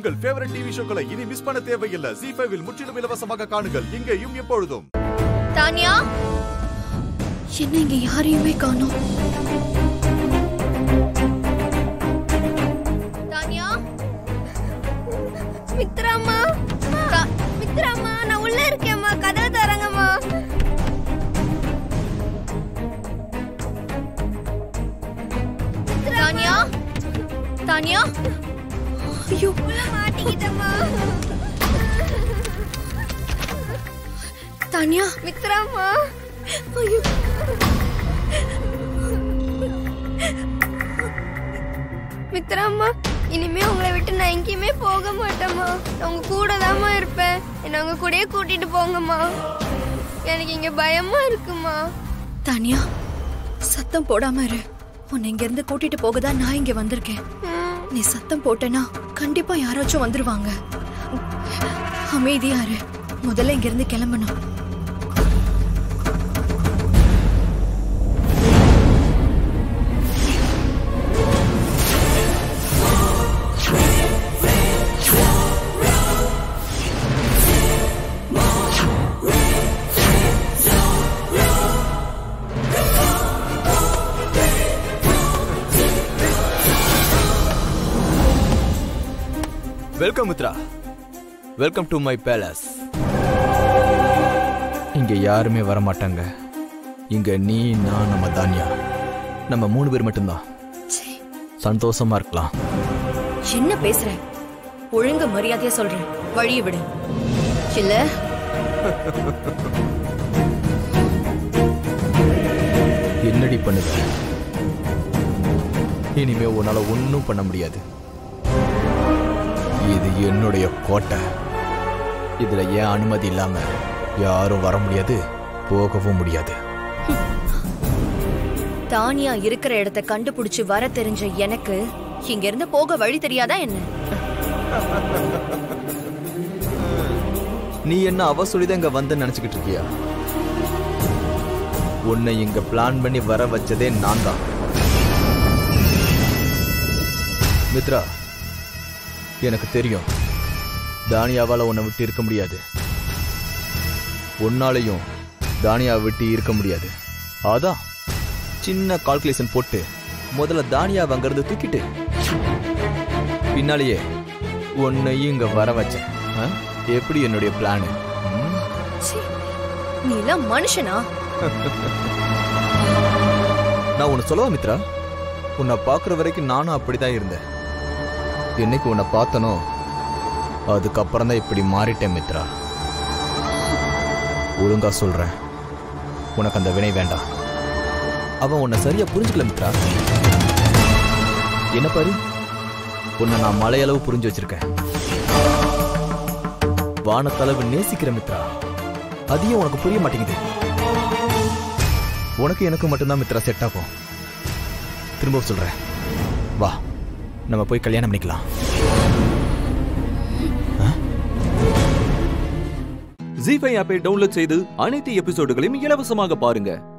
உங்கள் favourite TV ஷோக்களை இனி miss பண்ண தேவையில்லை ஜி ஃபைவில் முற்றிலும் இலவசமாக காணுங்கள் இங்கேயும் எப்பொழுதும் தானியா என்ன இங்க யாரையுமே காணோம் தானியா மித்ராமா தா- மித்ராமா நான் உள்ள இருக்கேம்மா கதவை தரங்கம்மா தானியா தானியா ஐயோ உள்ள மாட்டிக்கிட்டம்மா தானியா மித்ராமா ஐயோ மித்ராமா இனிமே உங்களை விட்டு நான் எங்கேயுமே போக மாட்டேம்மா நான் உங்க கூட தாம்மா இருப்பேன் என்னை உங்க கூடயே கூட்டிட்டு போங்கம்மா எனக்கு இங்க பயமா இருக்குமா தானியா சத்தம் போடாம இரு உன்னை இங்க இருந்து கூட்டிட்டு போக தான் நான் இங்க வந்திருக்கேன் நீ சத்தம் போட்டனா கண்டிப்பா யாராச்சும் வந்துருவாங்க அமைதியா இரு முதல்ல இங்க இருந்து கிளம்பணும் welcome Mithra welcome to my palace இங்க யாருமே வர மாட்டாங்க இங்க நீ நான் நம்ம தானியா நம்ம மூணு பேர் மட்டும்தான் சீ, சந்தோஷமா இருக்கலாம் என்ன பேசுற ஒழுங்கு மரியாதையா சொல்றேன் வழிய விடு இல்ல என்னடி பண்ணுவ இனிமே உன்னால ஒன்றும் பண்ண முடியாது இது என்னுடைய கோட்டை இதுல ஏன் அனுமதி இல்லாம யாரும் வர முடியாது போகவும் முடியாது தானியா இருக்கிற இடத்த கண்டுபிடிச்சு வர தெரிஞ்ச எனக்கு இங்க இருந்து போக வழி தெரியாதா என்ன நீ என்ன அவ சொல்லிதான் இங்க வந்து நினைச்சுக்கிட்டு இருக்கியா உன்னை இங்க பிளான் பண்ணி வர வச்சதே நான் தான் மித்ரா எனக்கு தெரியும் தானியாவால உன்னை விட்டு இருக்க முடியாது உன்னாலையும் தானியாவை விட்டு இருக்க முடியாது அதான் சின்ன கால்குலேஷன் போட்டு முதல்ல தானியாவை அங்கிருந்து தூக்கிட்டு பின்னாலேயே உன்னையும் இங்க வர வச்சேன் ஆ? எப்படி என்னுடைய பிளானு சீ, நீ எல்லாம் மனுஷனா நான் உன்னை சொல்லவா மித்ரா உன்னை பார்க்குற வரைக்கும் நானும் அப்படிதான் இருந்தேன் என்னைக்கு உன்னை பார்த்தனோ அதுக்கப்புறம் தான் இப்படி மாறிட்டேன் மித்ரா ஒழுங்கா சொல்றேன் உனக்கு அந்த வினை வேண்டாம் அவன் உன்னை சரியா புரிஞ்சுக்கல மித்ரா என்ன பாரு உன்னை நான் மலையளவு புரிஞ்சு வச்சிருக்கேன் வானத்தளவு நேசிக்கிற மித்ரா அதையும் உனக்கு புரிய மாட்டேங்குது உனக்கு எனக்கு மட்டும்தான் மித்ரா செட் ஆகும் திரும்ப சொல்றேன் வா நம்ம போய் கல்யாணம் பண்ணிக்கலாம் ஜி ஃபைவ் ஆப்பை டவுன்லோட் செய்து அனைத்து எபிசோடுகளையும் இலவசமாக பாருங்க